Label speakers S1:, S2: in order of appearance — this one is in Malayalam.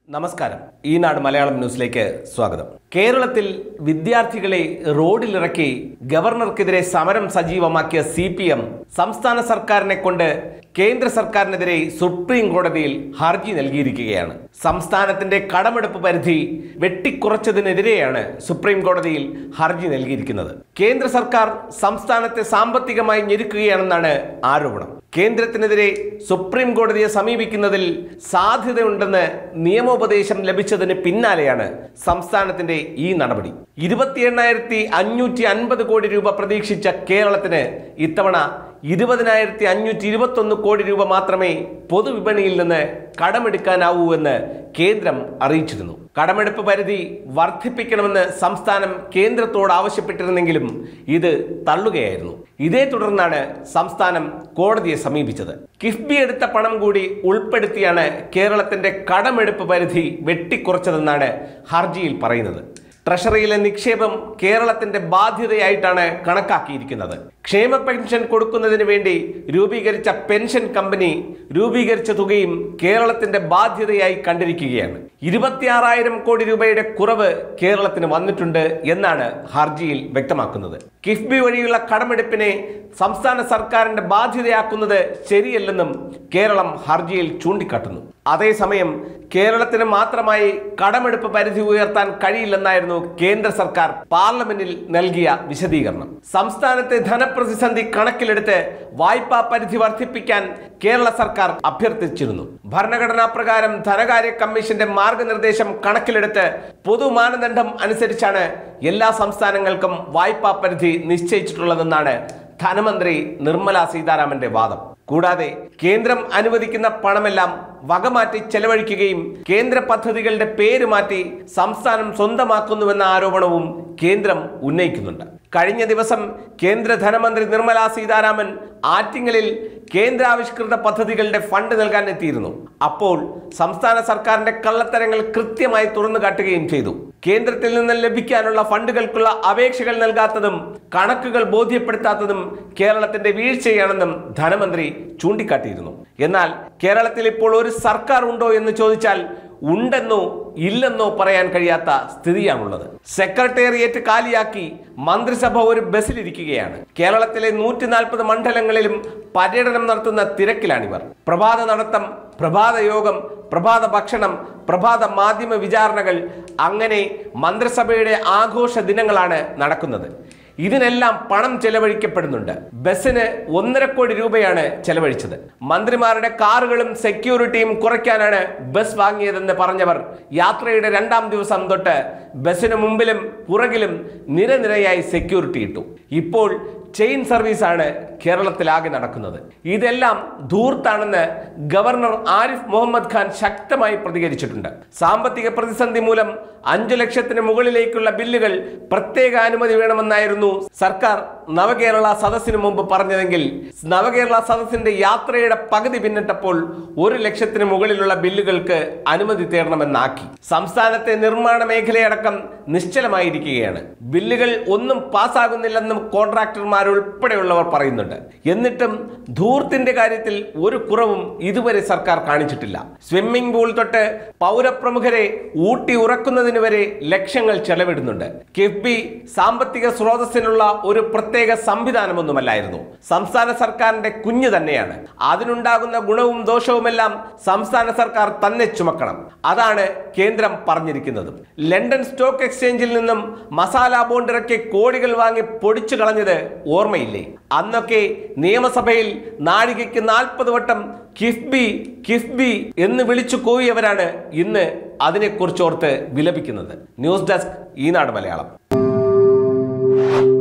S1: നമസ്കാരം ഈനാട് മലയാളം ന്യൂസിലേക്ക് സ്വാഗതം കേരളത്തിൽ വിദ്യാർത്ഥികളെ റോഡിലിറക്കി ഗവർണർക്കെതിരെ സമരം സജീവമാക്കിയ സി പി എം സംസ്ഥാന സർക്കാരിനെ കൊണ്ട് കേന്ദ്ര സർക്കാരിനെതിരെ സുപ്രീം കോടതിയിൽ ഹർജി നൽകിയിരിക്കുകയാണ് സംസ്ഥാനത്തിന്റെ കടമെടുപ്പ് പരിധി വെട്ടിക്കുറച്ചതിനെതിരെയാണ് സുപ്രീം കോടതിയിൽ ഹർജി നൽകിയിരിക്കുന്നത് കേന്ദ്ര സർക്കാർ സംസ്ഥാനത്തെ സാമ്പത്തികമായി ഞെരുക്കുകയാണെന്നാണ് ആരോപണം കേന്ദ്രത്തിനെതിരെ സുപ്രീം കോടതിയെ സമീപിക്കുന്നതിൽ സാധ്യതയുണ്ടെന്ന് നിയമോപദേശം ലഭിച്ചതിന് പിന്നാലെയാണ് സംസ്ഥാനത്തിന്റെ ഈ നടപടി ഇരുപത്തി എണ്ണായിരത്തി അഞ്ഞൂറ്റി അൻപത് കോടി രൂപ പ്രതീക്ഷിച്ച കേരളത്തിന് ഇത്തവണ ഇരുപതിനായിരത്തി അഞ്ഞൂറ്റി ഇരുപത്തൊന്ന് കോടി രൂപ മാത്രമേ പൊതുവിപണിയിൽ നിന്ന് കടമെടുക്കാനാവൂ എന്ന് കേന്ദ്രം അറിയിച്ചിരുന്നു കടമെടുപ്പ് പരിധി വർദ്ധിപ്പിക്കണമെന്ന് സംസ്ഥാനം കേന്ദ്രത്തോട് ആവശ്യപ്പെട്ടിരുന്നെങ്കിലും ഇത് തള്ളുകയായിരുന്നു ഇതേ തുടർന്നാണ് സംസ്ഥാനം കോടതിയെ സമീപിച്ചത് കിഫ്ബി എടുത്ത പണം കൂടി ഉൾപ്പെടുത്തിയാണ് കേരളത്തിന്റെ കടമെടുപ്പ് പരിധി വെട്ടിക്കുറച്ചതെന്നാണ് ഹർജിയിൽ പറയുന്നത് ട്രഷറിയിലെ നിക്ഷേപം കേരളത്തിന്റെ ബാധ്യതയായിട്ടാണ് കണക്കാക്കിയിരിക്കുന്നത് ക്ഷേമ പെൻഷൻ കൊടുക്കുന്നതിന് വേണ്ടി രൂപീകരിച്ച പെൻഷൻ കമ്പനി രൂപീകരിച്ച തുകയും കേരളത്തിന്റെ ബാധ്യതയായി കണ്ടിരിക്കുകയാണ് ഇരുപത്തിയാറായിരം കോടി രൂപയുടെ കുറവ് കേരളത്തിന് വന്നിട്ടുണ്ട് എന്നാണ് ഹർജിയിൽ വ്യക്തമാക്കുന്നത് കിഫ്ബി വഴിയുള്ള കടമെടുപ്പിനെ സംസ്ഥാന സർക്കാരിന്റെ ബാധ്യതയാക്കുന്നത് ശരിയല്ലെന്നും കേരളം ഹർജിയിൽ ചൂണ്ടിക്കാട്ടുന്നു അതേസമയം കേരളത്തിന് മാത്രമായി കടമെടുപ്പ് പരിധി ഉയർത്താൻ കഴിയില്ലെന്നായിരുന്നു കേന്ദ്ര സർക്കാർ പാർലമെന്റിൽ നൽകിയ വിശദീകരണം സംസ്ഥാനത്തെ ധനപ്രതിസന്ധി കണക്കിലെടുത്ത് വായ്പാ പരിധി വർദ്ധിപ്പിക്കാൻ കേരള സർക്കാർ അഭ്യർത്ഥിച്ചിരുന്നു ഭരണഘടനാ പ്രകാരം ധനകാര്യ കമ്മീഷന്റെ മാർഗനിർദ്ദേശം കണക്കിലെടുത്ത് പൊതു മാനദണ്ഡം അനുസരിച്ചാണ് എല്ലാ സംസ്ഥാനങ്ങൾക്കും വായ്പാ പരിധി നിശ്ചയിച്ചിട്ടുള്ളതെന്നാണ് ധനമന്ത്രി നിർമ്മല സീതാരാമന്റെ വാദം കൂടാതെ കേന്ദ്രം അനുവദിക്കുന്ന പണമെല്ലാം വകമാറ്റി ചെലവഴിക്കുകയും കേന്ദ്ര പദ്ധതികളുടെ പേര് മാറ്റി സംസ്ഥാനം സ്വന്തമാക്കുന്നുവെന്ന ആരോപണവും കേന്ദ്രം ഉന്നയിക്കുന്നുണ്ട് കഴിഞ്ഞ ദിവസം കേന്ദ്ര ധനമന്ത്രി നിർമ്മല സീതാരാമൻ ആറ്റിങ്ങലിൽ കേന്ദ്രാവിഷ്കൃത പദ്ധതികളുടെ ഫണ്ട് നൽകാൻ എത്തിയിരുന്നു അപ്പോൾ സംസ്ഥാന സർക്കാരിന്റെ കള്ളത്തരങ്ങൾ കൃത്യമായി തുറന്നു കാട്ടുകയും ചെയ്തു കേന്ദ്രത്തിൽ നിന്ന് ലഭിക്കാനുള്ള ഫണ്ടുകൾക്കുള്ള അപേക്ഷകൾ നൽകാത്തതും കണക്കുകൾ ബോധ്യപ്പെടുത്താത്തതും കേരളത്തിന്റെ വീഴ്ചയാണെന്നും ധനമന്ത്രി ചൂണ്ടിക്കാട്ടിയിരുന്നു എന്നാൽ കേരളത്തിൽ ഇപ്പോൾ ഒരു സർക്കാർ ഉണ്ടോ എന്ന് ചോദിച്ചാൽ ഉണ്ടെന്നോ ഇല്ലെന്നോ പറയാൻ കഴിയാത്ത സ്ഥിതിയാണുള്ളത് സെക്രട്ടേറിയറ്റ് കാലിയാക്കി മന്ത്രിസഭ ഒരു ബസ്സിലിരിക്കുകയാണ് കേരളത്തിലെ നൂറ്റി നാൽപ്പത് മണ്ഡലങ്ങളിലും പര്യടനം നടത്തുന്ന തിരക്കിലാണിവർ പ്രഭാത നടത്തം പ്രഭാത യോഗം പ്രഭാത ഭക്ഷണം പ്രഭാത മാധ്യമ വിചാരണകൾ അങ്ങനെ മന്ത്രിസഭയുടെ ആഘോഷ ദിനങ്ങളാണ് നടക്കുന്നത് ഇതിനെല്ലാം പണം ചെലവഴിക്കപ്പെടുന്നുണ്ട് ബസ്സിന് ഒന്നര കോടി രൂപയാണ് ചെലവഴിച്ചത് മന്ത്രിമാരുടെ കാറുകളും സെക്യൂരിറ്റിയും കുറയ്ക്കാനാണ് ബസ് വാങ്ങിയതെന്ന് പറഞ്ഞവർ യാത്രയുടെ രണ്ടാം ദിവസം തൊട്ട് ബസ്സിന് മുമ്പിലും പുറകിലും നിരനിരയായി സെക്യൂരിറ്റി ഇട്ടു ഇപ്പോൾ ചെയിൻ സർവീസാണ് കേരളത്തിലാകെ നടക്കുന്നത് ഇതെല്ലാം ധൂർത്താണെന്ന് ഗവർണർ ആരിഫ് മുഹമ്മദ് ഖാൻ ശക്തമായി പ്രതികരിച്ചിട്ടുണ്ട് സാമ്പത്തിക പ്രതിസന്ധി മൂലം അഞ്ചു ലക്ഷത്തിന് മുകളിലേക്കുള്ള ബില്ലുകൾ പ്രത്യേക അനുമതി വേണമെന്നായിരുന്നു സർക്കാർ നവകേരള സദസ്സിന് മുമ്പ് പറഞ്ഞതെങ്കിൽ നവകേരള സദസ്സിന്റെ യാത്രയുടെ പകുതി പിന്നിട്ടപ്പോൾ ഒരു ലക്ഷത്തിന് മുകളിലുള്ള ബില്ലുകൾക്ക് അനുമതി തേടണമെന്നാക്കി സംസ്ഥാനത്തെ നിർമ്മാണ മേഖലയടക്കം നിശ്ചലമായിരിക്കുകയാണ് ബില്ലുകൾ ഒന്നും പാസ്സാകുന്നില്ലെന്നും കോൺട്രാക്ടർമാർ ഉൾപ്പെടെയുള്ളവർ പറയുന്നുണ്ട് എന്നിട്ടും ധൂർത്തിന്റെ കാര്യത്തിൽ ഒരു കുറവും ഇതുവരെ സർക്കാർ കാണിച്ചിട്ടില്ല സ്വിമ്മിംഗ് പൂൾ തൊട്ട് പൗരപ്രമുഖരെ ഊട്ടി ഉറക്കുന്നതിന് വരെ ലക്ഷങ്ങൾ ചെലവിടുന്നുണ്ട് കിഫ്ബി സാമ്പത്തിക സ്രോതസ്സിനുള്ള ഒരു പ്രത്യേക സംവിധാനമൊന്നുമല്ലായിരുന്നു സംസ്ഥാന സർക്കാരിന്റെ കുഞ്ഞു തന്നെയാണ് അതിനുണ്ടാകുന്ന ഗുണവും ദോഷവുമെല്ലാം സംസ്ഥാന സർക്കാർ തന്നെ ചുമക്കണം അതാണ് കേന്ദ്രം പറഞ്ഞിരിക്കുന്നത് ലണ്ടൻ സ്റ്റോക്ക് എക്സ്ചേഞ്ചിൽ നിന്നും മസാല ബോണ്ട് ഇറക്കി കോടികൾ വാങ്ങി പൊടിച്ചു കളഞ്ഞത് ഓർമ്മയില്ലേ അന്നൊക്കെ നിയമസഭയിൽ നാഴികയ്ക്ക് നാൽപ്പത് വട്ടം കിഫ്ബി കിഫ്ബി എന്ന് വിളിച്ചു കൂവിയവരാണ് ഇന്ന് അതിനെക്കുറിച്ചോർത്ത് വിലപിക്കുന്നത് ന്യൂസ് ഡെസ്ക് ഈനാട് മലയാളം